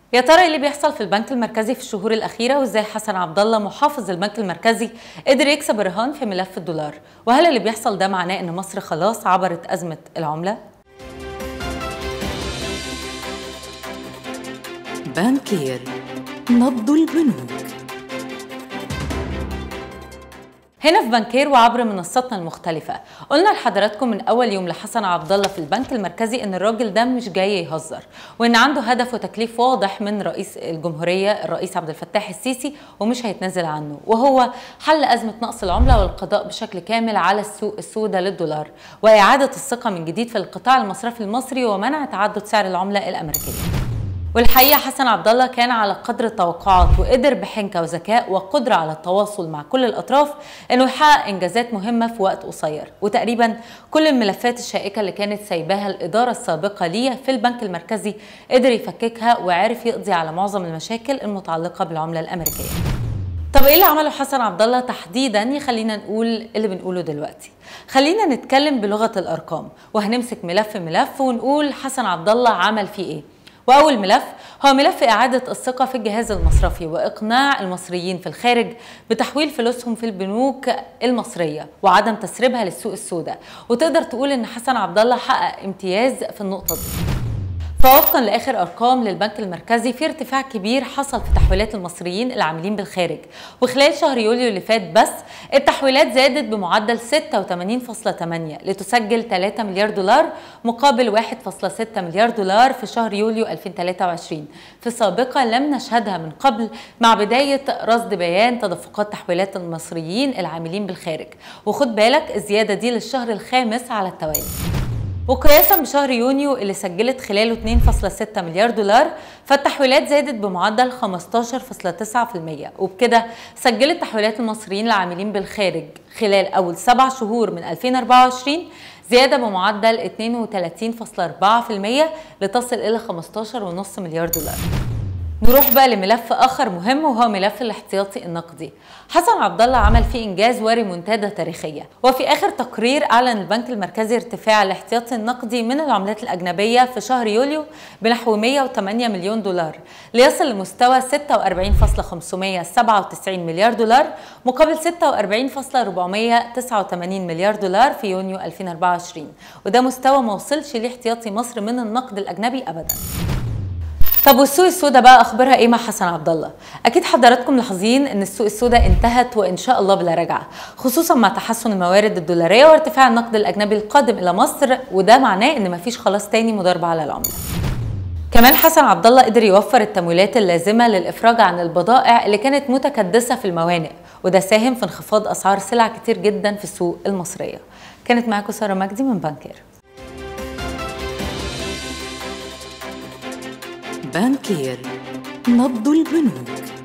يا ترى ايه اللي بيحصل في البنك المركزي في الشهور الاخيره وازاي حسن عبد الله محافظ البنك المركزي قدر يكسب الرهان في ملف الدولار وهل اللي بيحصل ده معناه ان مصر خلاص عبرت ازمه العمله بانكير نبض البنوك هنا في بنكير وعبر منصاتنا المختلفة قلنا لحضراتكم من أول يوم لحسن عبد الله في البنك المركزي إن الراجل ده مش جاي يهزر وإن عنده هدف وتكليف واضح من رئيس الجمهورية الرئيس عبد الفتاح السيسي ومش هيتنازل عنه وهو حل أزمة نقص العملة والقضاء بشكل كامل على السوق السوداء للدولار وإعادة الثقة من جديد في القطاع المصرفي المصري ومنع تعدد سعر العملة الأمريكية والحقيقه حسن عبد الله كان على قدر التوقعات وقدر بحنكه وذكاء وقدره على التواصل مع كل الاطراف انه يحقق انجازات مهمه في وقت قصير وتقريبا كل الملفات الشائكه اللي كانت سايباها الاداره السابقه ليه في البنك المركزي قدر يفككها وعرف يقضي على معظم المشاكل المتعلقه بالعمله الامريكيه طب ايه اللي عمله حسن عبد الله تحديدا يخلينا نقول اللي بنقوله دلوقتي خلينا نتكلم بلغه الارقام وهنمسك ملف ملف ونقول حسن عبد الله عمل فيه ايه واول ملف هو ملف اعاده الثقه في الجهاز المصرفي واقناع المصريين في الخارج بتحويل فلوسهم في البنوك المصريه وعدم تسريبها للسوق السوداء وتقدر تقول ان حسن عبد الله حقق امتياز في النقطه دي فوفقا لاخر ارقام للبنك المركزي في ارتفاع كبير حصل في تحويلات المصريين العاملين بالخارج وخلال شهر يوليو اللي فات بس التحويلات زادت بمعدل 86.8 لتسجل 3 مليار دولار مقابل 1.6 مليار دولار في شهر يوليو 2023 في سابقه لم نشهدها من قبل مع بدايه رصد بيان تدفقات تحويلات المصريين العاملين بالخارج وخد بالك الزياده دي للشهر الخامس على التوالي وقياسا بشهر يونيو اللي سجلت خلاله 2.6 مليار دولار فالتحويلات زادت بمعدل 15.9% وبكده سجلت تحويلات المصريين العاملين بالخارج خلال أول سبع شهور من 2024 زيادة بمعدل 32.4% لتصل إلى 15.5 مليار دولار نروح بقى لملف اخر مهم وهو ملف الاحتياطي النقدي حسن عبد الله عمل فيه انجاز وريمونتادا تاريخيه وفي اخر تقرير اعلن البنك المركزي ارتفاع الاحتياطي النقدي من العملات الاجنبيه في شهر يوليو بنحو 108 مليون دولار ليصل لمستوى 46.597 مليار دولار مقابل 46.489 مليار دولار في يونيو 2024 وده مستوى ما وصلش ليه احتياطي مصر من النقد الاجنبي ابدا طب والسوق السوداء بقى اخبارها ايه مع حسن عبد الله اكيد حضراتكم ملاحظين ان السوق السوداء انتهت وان شاء الله بلا رجعه خصوصا مع تحسن الموارد الدولاريه وارتفاع النقد الاجنبي القادم الى مصر وده معناه ان مفيش خلاص تاني مضاربه على العمله كمان حسن عبد الله قدر يوفر التمويلات اللازمه للافراج عن البضائع اللي كانت متكدسه في الموانئ وده ساهم في انخفاض اسعار سلع كتير جدا في السوق المصريه كانت معاكم ساره مجدي من بانكير بانكير نبض البنوك